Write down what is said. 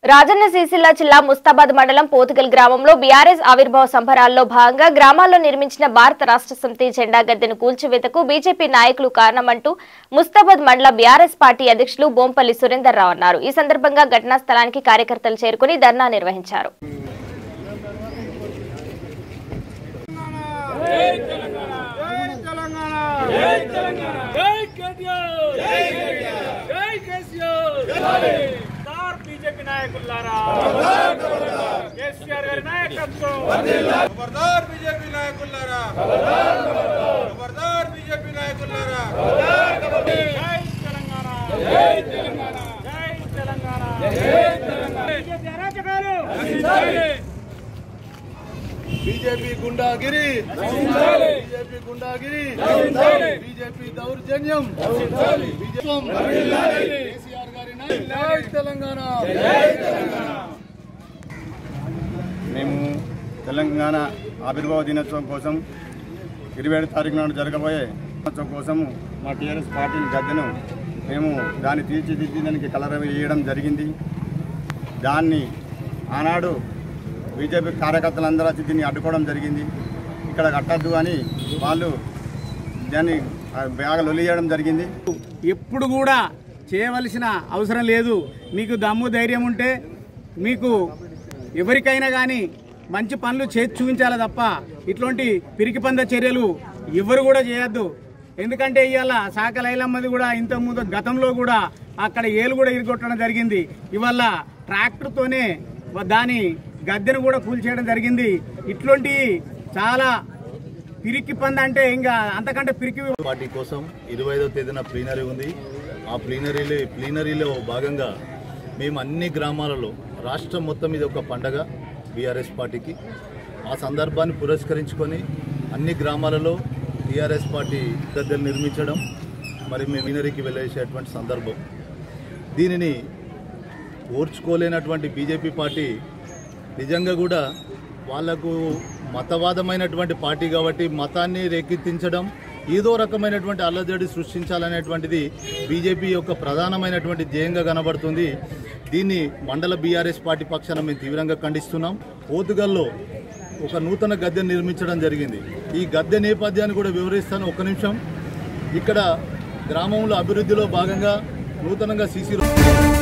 రాజన్న సిరిసిల్ల జిల్లా ముస్తాబాద్ మండలం పోతుగల్ గ్రామంలో బీఆర్ఎస్ ఆవిర్భావ సంబరాల్లో భాగంగా గ్రామాల్లో నిర్మించిన భారత రాష్ట్ర సమితి జెండా గద్దెను కూల్చివేతకు బీజేపీ నాయకులు కారణమంటూ ముస్తాబాద్ మండల బీఆర్ఎస్ పార్టీ అధ్యక్షులు బోంపల్లి సురేందర్ రావు అన్నారు ఈ సందర్భంగా ఘటనా స్థలానికి కార్యకర్తలు చేరుకుని ధర్నా నిర్వహించారు జై కేటీఆర్ జై జై కేసీఆర్ సార్ బీజేపీ నాయకులారా కేసీఆర్ గారి నాయకత్వం ఖబర్దార్ బీజేపీ నాయకులారా ఖబర్దార్ బీజేపీ నాయకులారా జై తెలంగాణ జై తెలంగాణ జై తెలంగాణ జై తెలంగాణ బీజేపీ అరాచకాలు బీజేపీ గుండాగిరి బీజేపీ గుండాగిరి బీజేపీ దౌర్జన్యం బీజేపీ కేసీఆర్ గారి నాయకత్వం. జై తెలంగాణ మేము తెలంగాణ ఆవిర్భావ దినోత్సవం కోసం ఇరవై ఏడు తారీఖు నాడు జరగబోయే దినోత్సవం కోసం మా టీఆర్ఎస్ పార్టీని గద్దెను మేము దాన్ని తీర్చిదిద్దడానికి కలర్ వేయడం జరిగింది దాన్ని ఆనాడు బీజేపీ కార్యకర్తలందరూ వచ్చి దీన్ని అడ్డుకోవడం జరిగింది ఇక్కడ కట్టద్దు అని వాళ్ళు దాన్ని బాగా లొలియడం జరిగింది ఎప్పుడు కూడా చేయవలసిన అవసరం లేదు మీకు దమ్ము ధైర్యం ఉంటే మీకు ఎవరికైనా కానీ మంచి పనులు చేసి చూపించాలి తప్ప ఇట్లాంటి పిరికి పంద చర్యలు ఎవరు కూడా చేయొద్దు ఎందుకంటే ఇవాళ శాఖ లైలమ్మది కూడా ఇంతకుముందు గతంలో కూడా అక్కడ ఏలు కూడా ఇరుగొట్టడం జరిగింది ఇవాళ ట్రాక్టర్తోనే దాని గద్దెను కూడా కూల్చేయడం జరిగింది ఇట్లాంటి చాలా పిరికి పంద అంటే ఇంకా అంతకంటే పిరికి పార్టీ కోసం ఇరవై ఐదో తేదీన ప్లీనరీ ఉంది ఆ ప్లీనరీలో ప్లీనరీలో భాగంగా మేము అన్ని గ్రామాలలో రాష్ట్రం మొత్తం ఇది ఒక పండగ బీఆర్ఎస్ పార్టీకి ఆ సందర్భాన్ని పురస్కరించుకొని అన్ని గ్రామాలలో టీఆర్ఎస్ పార్టీ గద్దెలు నిర్మించడం మరి మేము ప్లీనరీకి వెళ్ళేసేటువంటి సందర్భం దీనిని ఓర్చుకోలేనటువంటి బీజేపీ పార్టీ నిజంగా కూడా వాళ్లకు మతవాదమైనటువంటి పార్టీ కాబట్టి మతాన్ని రేకెత్తించడం ఏదో రకమైనటువంటి అల్లజడి సృష్టించాలనేటువంటిది బీజేపీ యొక్క ప్రధానమైనటువంటి ధ్యేయంగా కనబడుతుంది దీన్ని మండల బీఆర్ఎస్ పార్టీ పక్షాన మేము తీవ్రంగా ఖండిస్తున్నాం పోతుగల్లో ఒక నూతన గద్దె నిర్మించడం జరిగింది ఈ గద్దె నేపథ్యాన్ని కూడా వివరిస్తాను ఒక నిమిషం ఇక్కడ గ్రామంలో అభివృద్ధిలో భాగంగా నూతనంగా సీసీ